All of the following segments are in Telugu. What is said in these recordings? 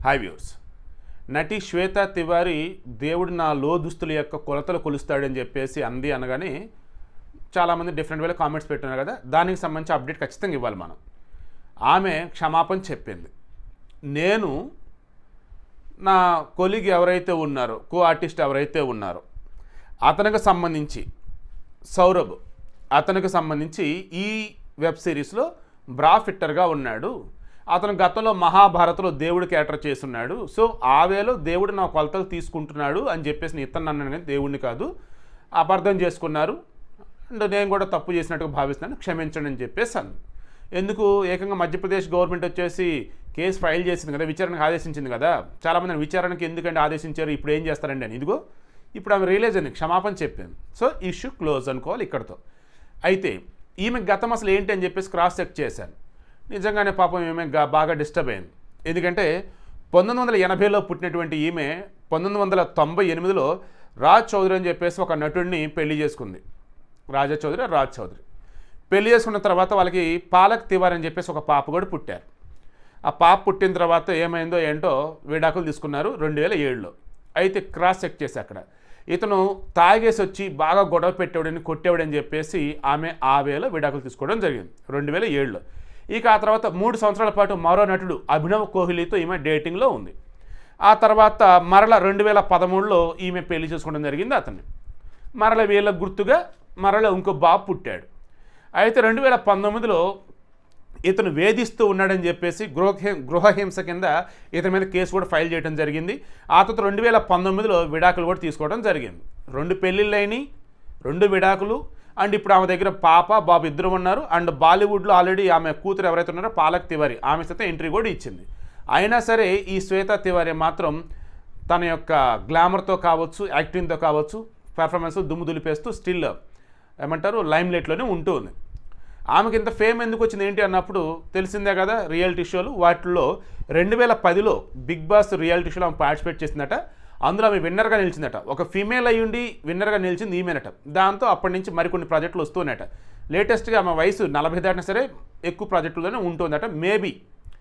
హాయ్ వ్యూర్స్ నటి శ్వేత తివారి దేవుడు నా లోదుస్తుల యొక్క కొలతలు కొలుస్తాడని చెప్పేసి అంది అనగానే చాలామంది డిఫరెంట్ వేలో కామెంట్స్ పెట్టున్నారు కదా దానికి సంబంధించి అప్డేట్ ఖచ్చితంగా ఇవ్వాలి మనం ఆమె క్షమాపణ చెప్పింది నేను నా కొలిగ్ ఎవరైతే ఉన్నారో కో ఆర్టిస్ట్ ఎవరైతే ఉన్నారో అతనికి సంబంధించి సౌరభ్ అతనికి సంబంధించి ఈ వెబ్ సిరీస్లో బ్రా ఫిట్టర్గా ఉన్నాడు అతను గతంలో మహాభారత్లో దేవుడు క్యాటర్ చేస్తున్నాడు సో ఆ వేలో దేవుడు నా కొలతలు తీసుకుంటున్నాడు అని చెప్పేసి నేను ఇతను అన్నాను కానీ దేవుడిని కాదు అపార్థం చేసుకున్నారు అండ్ నేను కూడా తప్పు చేసినట్టుగా భావిస్తున్నాను క్షమించండి అని చెప్పేసి అన్నాను ఎందుకు ఏకంగా మధ్యప్రదేశ్ గవర్నమెంట్ వచ్చేసి కేసు ఫైల్ చేసింది కదా విచారణకు ఆదేశించింది కదా చాలామంది విచారణకి ఎందుకంటే ఆదేశించారు ఇప్పుడు ఏం చేస్తారండి అని ఇదిగో ఇప్పుడు ఆమె రియలైజ్ అయింది క్షమాపణ చెప్పింది సో ఇష్యూ క్లోజ్ అనుకోవాలి ఇక్కడతో అయితే ఈమె గతం అసలు ఏంటి అని చెప్పేసి క్రాస్ చెక్ చేశాను నిజంగానే పాపం ఈమె గా- బాగా డిస్టర్బ్ అయింది ఎందుకంటే పంతొమ్మిది వందల ఎనభైలో పుట్టినటువంటి ఈమె పంతొమ్మిది వందల తొంభై ఎనిమిదిలో రాజ్ చౌదరి అని చెప్పేసి ఒక నటుడిని పెళ్లి చేసుకుంది రాజా చౌదరి రాజ్ చౌదరి పెళ్లి చేసుకున్న తర్వాత వాళ్ళకి పాలక్ తివారి అని చెప్పేసి ఒక పాప కూడా పుట్టారు ఆ పాప పుట్టిన తర్వాత ఏమైందో ఏంటో విడాకులు తీసుకున్నారు రెండు వేల ఏడులో అయితే క్రాస్ చెక్ చేసి అక్కడ ఇతను తాగేసి వచ్చి బాగా గొడవ పెట్టేవాడని కొట్టేవాడని చెప్పేసి ఆమె ఆ వేలో విడాకులు తీసుకోవడం జరిగింది రెండు వేల ఏడులో ఇక ఆ తర్వాత మూడు సంవత్సరాల పాటు మరో నటుడు అభినవ్ కోహ్లీతో ఈమె డేటింగ్లో ఉంది ఆ తర్వాత మరల రెండు వేల పదమూడులో ఈమె పెళ్లి చేసుకోవడం జరిగింది అతన్ని మరల వీళ్ళ గుర్తుగా మరల ఇంకో బాబు పుట్టాడు అయితే రెండు వేల పంతొమ్మిదిలో ఇతను వేధిస్తూ ఉన్నాడని చెప్పేసి గృహ గృహహింస కింద ఇతని మీద కేసు కూడా ఫైల్ చేయడం జరిగింది ఆ తర్వాత రెండు వేల పంతొమ్మిదిలో విడాకులు కూడా తీసుకోవడం జరిగింది రెండు పెళ్ళిళ్ళు అయినాయి రెండు విడాకులు అండ్ ఇప్పుడు ఆమె దగ్గర పాప బాబు ఇద్దరు ఉన్నారు అండ్ బాలీవుడ్లో ఆల్రెడీ ఆమె కూతురు ఎవరైతే ఉన్నారో పాలక్ తివారి ఆమె సైతం ఎంట్రీ కూడా ఇచ్చింది అయినా సరే ఈ శ్వేత తివారి మాత్రం తన యొక్క గ్లామర్తో కావచ్చు యాక్టింగ్తో కావచ్చు పెర్ఫార్మెన్స్ దుమ్ము దులిపేస్తూ స్టిల్ ఏమంటారు లైమ్ లైట్లోనే ఉంటూ ఉంది ఆమెకి ఇంత ఫేమ్ ఎందుకు వచ్చింది ఏంటి అన్నప్పుడు తెలిసిందే కదా రియాలిటీ షోలు వాటిల్లో రెండు వేల పదిలో బిగ్ బాస్ రియాలిటీ షోలో ఆమె పార్టిసిపేట్ చేసిందట అందులో ఆమె విన్నర్గా నిలిచిందట ఒక ఫీమేల్ అయ్యుండి విన్నర్గా నిలిచింది ఈమెనట దాంతో అప్పటి నుంచి మరికొన్ని ప్రాజెక్టులు వస్తున్నాయట లేటెస్ట్గా ఆమె వయసు నలభై దాటినా సరే ఎక్కువ ప్రాజెక్టుల్లోనే ఉంటుందట మేబీ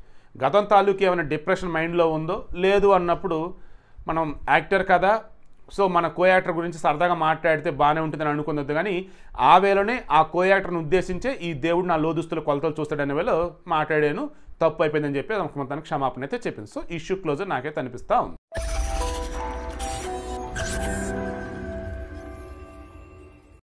గతం తాలూకు ఏమైనా డిప్రెషన్ మైండ్లో ఉందో లేదు అన్నప్పుడు మనం యాక్టర్ కదా సో మన కో యాక్టర్ గురించి సరదాగా మాట్లాడితే బాగానే ఉంటుందని అనుకున్నది కానీ ఆ వేలోనే ఆ కో యాక్టర్ని ఉద్దేశించే ఈ దేవుడు నా లోదుస్తుల కొలతలు చూస్తాడనే వేలో మాట్లాడాను తప్పు అయిపోయిందని చెప్పి మొత్తానికి క్షమాపణ అయితే చెప్పింది సో ఇష్యూ క్లోజర్ నాకైతే అనిపిస్తూ ఉంది